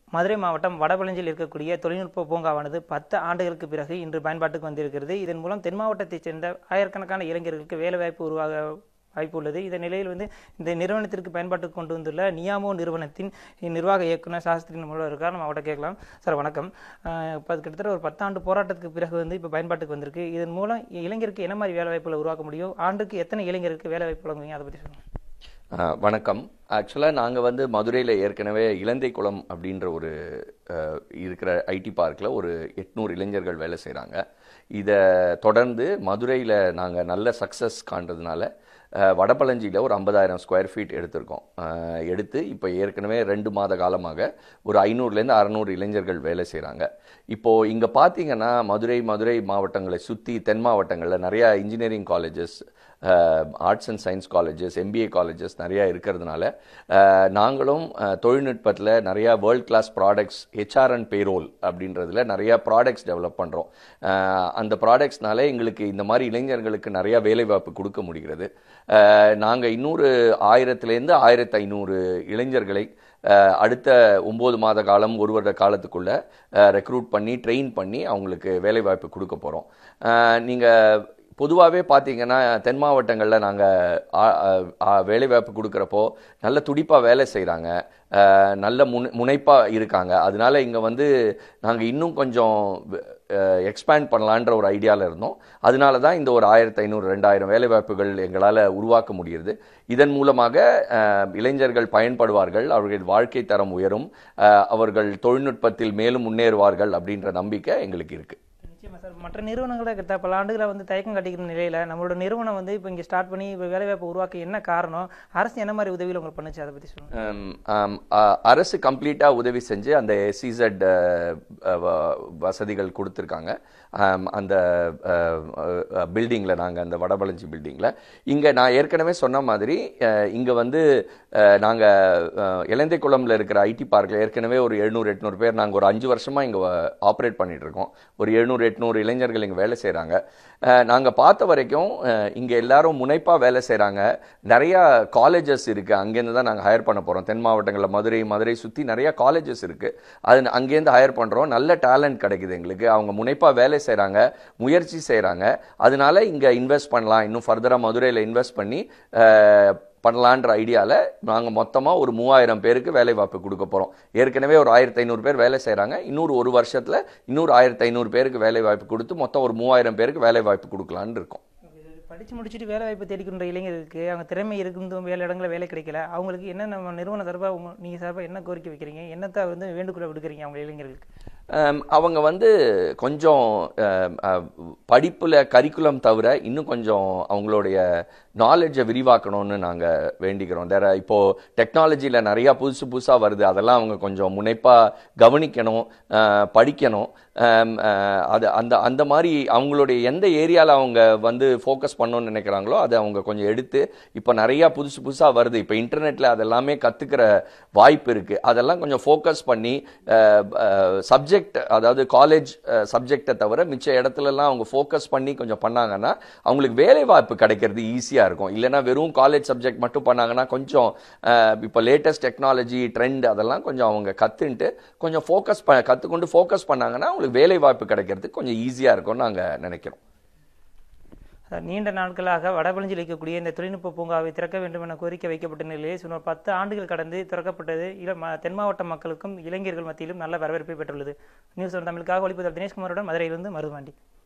மதுரை மாவட்டம் வடபழஞ்சியில் இருக்கக்கூடிய தொழில்நுட்ப பூங்காவானது பத்து ஆண்டுகளுக்கு பிறகு இன்று பயன்பாட்டுக்கு வந்திருக்கிறது இதன் மூலம் தென் மாவட்டத்தைச் சேர்ந்த ஆயிரக்கணக்கான இளைஞர்களுக்கு வேலைவாய்ப்பு உருவாக வாய்ப்பு உள்ளது இந்த நிலையில் வந்து இந்த நிறுவனத்திற்கு பயன்பாட்டுக்கு கொண்டு வந்துள்ள நியாமோ நிறுவனத்தின் நிர்வாக இயக்குனர் சாஸ்திரி நம்மளோட இருக்கார் நம்ம அவட்ட கேட்கலாம் சார் வணக்கம் அஹ் இப்போ அது கிட்டத்தட்ட ஒரு பத்தாண்டு போராட்டத்துக்கு பிறகு வந்து இப்போ பயன்பாட்டுக்கு வந்திருக்கு இதன் மூலம் இளைஞருக்கு என்ன மாதிரி வேலைவாய்ப்புகளை உருவாக்க முடியும் ஆண்டுக்கு எத்தனை இளைஞருக்கு வேலைவாய்ப்பு வழங்குவீங்க அதை பற்றி சொல்லுங்கள் ஆ, வணக்கம் ஆக்சுவலாக நாங்கள் வந்து மதுரையில் ஏற்கனவே இலந்தை குளம் அப்படின்ற ஒரு அஹ், இருக்கிற ஐடி பார்க்கில் ஒரு எட்நூறு இளைஞர்கள் வேலை செய்கிறாங்க இதை தொடர்ந்து மதுரையில் நாங்கள் நல்ல சக்ஸஸ் காண்றதுனால அஹ், வடபழஞ்சியில் ஒரு ஐம்பதாயிரம் ஸ்கொயர் ஃபீட் எடுத்திருக்கோம் அஹ், எடுத்து இப்போ ஏற்கனவே ரெண்டு மாத காலமாக ஒரு ஐநூறுலேருந்து அறநூறு இளைஞர்கள் வேலை செய்கிறாங்க இப்போது இங்கே பார்த்தீங்கன்னா மதுரை மதுரை மாவட்டங்களை சுற்றி தென் மாவட்டங்களில் நிறையா engineering colleges arts and science colleges MBA colleges நிறையா இருக்கிறதுனால அஹ், நாங்களும் அஹ், தொழில்நுட்பத்தில் நிறையா world class products HR and payroll அப்படின்றதுல நிறையா ப்ராடக்ட்ஸ் டெவலப் பண்ணுறோம் அந்த ப்ராடக்ட்ஸ்னால எங்களுக்கு இந்த மாதிரி இளைஞர்களுக்கு நிறையா வேலைவாய்ப்பு கொடுக்க முடிகிறது நாங்கள் இன்னொரு ஆயிரத்துலேருந்து ஆயிரத்தி ஐநூறு இளைஞர்களை அஹ், அடுத்த ஒம்பது மாத காலம் ஒரு வருட காலத்துக்குள்ள ரெக்ரூட் பண்ணி ட்ரெயின் பண்ணி அவங்களுக்கு வேலைவாய்ப்பு கொடுக்க போகிறோம் நீங்கள் பொதுவாகவே பார்த்தீங்கன்னா தென் மாவட்டங்களில் நாங்கள் வேலைவாய்ப்பு கொடுக்குறப்போ நல்ல துடிப்பாக வேலை செய்கிறாங்க நல்ல முனை முனைப்பாக இருக்காங்க அதனால இங்கே வந்து நாங்கள் இன்னும் கொஞ்சம் எக்ஸ்பேண்ட் பண்ணலான்ற ஒரு ஐடியாவில் இருந்தோம் அதனால தான் இந்த ஒரு ஆயிரத்தி ஐநூறு ரெண்டாயிரம் வேலைவாய்ப்புகள் எங்களால் உருவாக்க முடிகிறது இதன் மூலமாக அஹ், இளைஞர்கள் பயன்படுவார்கள் அவர்கள் வாழ்க்கை தரம் உயரும் அஹ், அவர்கள் தொழில்நுட்பத்தில் மேலும் முன்னேறுவார்கள் அப்படின்ற நம்பிக்கை எங்களுக்கு இருக்குது நிச்சயமா சார் மற்ற நிறுவனங்களை கிட்ட பல ஆண்டுகளை வந்து தயக்கம் காட்டிக்கிற நிலையில நம்மளோட நிறுவனம் வந்து இப்போ இங்கே ஸ்டார்ட் பண்ணி இப்போ வேலைவாய்ப்பு உருவாக்க என்ன காரணம் அரசு என்ன மாதிரி உதவியில் உங்களுக்கு பண்ணுச்சு அதை பற்றி சொல்லுங்கள் ஆம், ஆம், அ- அரசு கம்ப்ளீட்டாக உதவி செஞ்சு அந்த எஸ்இசட் வசதிகள் கொடுத்துருக்காங்க ஆம், அந்த பில்டிங்கில் நாங்கள் அந்த வடபழஞ்சி பில்டிங்கில் இங்கே நான் ஏற்கனவே சொன்ன மாதிரி இங்கே வந்து நாங்கள் இலந்தை குளம்ல இருக்கிற ஐடி பார்க்கில் ஏற்கனவே ஒரு எழுநூறு எட்நூறு பேர் நாங்கள் ஒரு அஞ்சு வருஷமாக இங்கே ஆப்ரேட் பண்ணிட்டு இருக்கோம் ஒரு எழுநூறு எட்நூறு இளைஞர்கள் இங்கே வேலை செய்கிறாங்க நாங்கள் பார்த்த வரைக்கும் இங்கே எல்லாரும் முனைப்பாக வேலை செய்கிறாங்க நிறையா காலேஜஸ் இருக்குது அங்கேருந்து தான் நாங்கள் ஹையர் பண்ண போகிறோம் தென் மாவட்டங்களில் மதுரை மதுரை சுற்றி நிறையா காலேஜஸ் இருக்குது அது அங்கேருந்து ஹையர் பண்ணுறோம் நல்ல டேலண்ட் கிடைக்குது எங்களுக்கு அவங்க முனைப்பாக வேலை செய்கிறாங்க முயற்சி செய்கிறாங்க அதனால இங்கே இன்வெஸ்ட் பண்ணலாம் இன்னும் ஃபர்தராக மதுரையில் இன்வெஸ்ட் பண்ணி அஹ், பண்ணலான்ற ஐடியாவில் நாங்கள் மொத்தமாக ஒரு மூவாயிரம் பேருக்கு வேலை வாய்ப்பு கொடுக்க போகிறோம் ஏற்கனவே ஒரு ஆயிரத்தி ஐநூறு பேர் வேலை செய்கிறாங்க இன்னொரு ஒரு வருஷத்தில் இன்னொரு ஆயிரத்தி ஐநூறு பேருக்கு வேலை வாய்ப்பு கொடுத்து மொத்தம் ஒரு மூவாயிரம் பேருக்கு வேலை வாய்ப்பு கொடுக்கலான்னு இருக்கோம் படிச்சு முடிச்சுட்டு வேலை வாய்ப்பு தேடிக்கின்ற இளைஞர்களுக்கு அவங்க திறமை இருந்தும் வேலை இடங்களில் வேலை கிடைக்கல அவங்களுக்கு என்ன நம்ம நிறுவன சார்பாக நீங்கள் சார்பாக என்ன கோரிக்கை வைக்கிறீங்க என்னத்தை வந்து வேண்டுகோளை விடுக்கிறீங்க அவங்க இளைஞர்களுக்கு ஆம், அவங்க வந்து கொஞ்சம் படிப்பில் கரிக்குலம் தவிர இன்னும் கொஞ்சம் அவங்களுடைய நாலேஜை விரிவாக்கணும்னு நாங்கள் வேண்டிக்கிறோம் வேற இப்போது டெக்னாலஜியில் நிறையா புதுசு புதுசாக வருது அதெல்லாம் அவங்க கொஞ்சம் முனைப்பாக கவனிக்கணும் அஹ், படிக்கணும் ஆம், அஹ், அது அந்த அந்த மாதிரி அவங்களுடைய எந்த ஏரியாவில் அவங்க வந்து ஃபோக்கஸ் பண்ணணும்னு நினைக்கிறாங்களோ அதை அவங்க கொஞ்சம் எடுத்து இப்போ நிறையா புதுசு புதுசாக வருது இப்போ இன்டர்நெட்டில் அதெல்லாமே கற்றுக்கிற வாய்ப்பு இருக்குது அதெல்லாம் கொஞ்சம் ஃபோக்கஸ் பண்ணி சப்ஜெக்ட் அதாவது காலேஜ் சப்ஜெக்டை தவிர மிச்ச இடத்துலலாம் அவங்க ஃபோக்கஸ் பண்ணி கொஞ்சம் பண்ணாங்கன்னா அவங்களுக்கு வேலை வாய்ப்பு கிடைக்கிறது ஈஸியாக இருக்கும் இல்லைன்னா வெறும் காலேஜ் சப்ஜெக்ட் மட்டும் பண்ணாங்கன்னா கொஞ்சம் அஹ், இப்போ லேட்டஸ்ட் டெக்னாலஜி ட்ரெண்ட் அதெல்லாம் கொஞ்சம் அவங்க கற்றுன்ட்டு கொஞ்சம் ஃபோக்கஸ் ப கற்றுக்கொண்டு ஃபோக்கஸ் பண்ணாங்கன்னா அவங்களுக்கு வேலை வாய்ப்பு கிடைக்கிறதுக்கு கொஞ்சம் ஈஸியாக இருக்கும்னு நாங்கள் நினைக்கிறோம் அஹ் நீண்ட நாட்களாக வடபழஞ்சில் இருக்கக்கூடிய இந்த தொழில்நுட்ப பூங்காவை திறக்க வேண்டும் என கோரிக்கை வைக்கப்பட்ட நிலையில் சுமார் பத்து ஆண்டுகள் கடந்து திறக்கப்பட்டது இள ம- தென் மாவட்ட மக்களுக்கும் இளைஞர்கள் மத்தியிலும் நல்ல வரவேற்பை பெற்றுள்ளது நியூஸ் தமிழுக்காக ஒளிப்பதிவு தினேஷ்குமாருடன் மதுரையிலிருந்து மருதுமாண்டி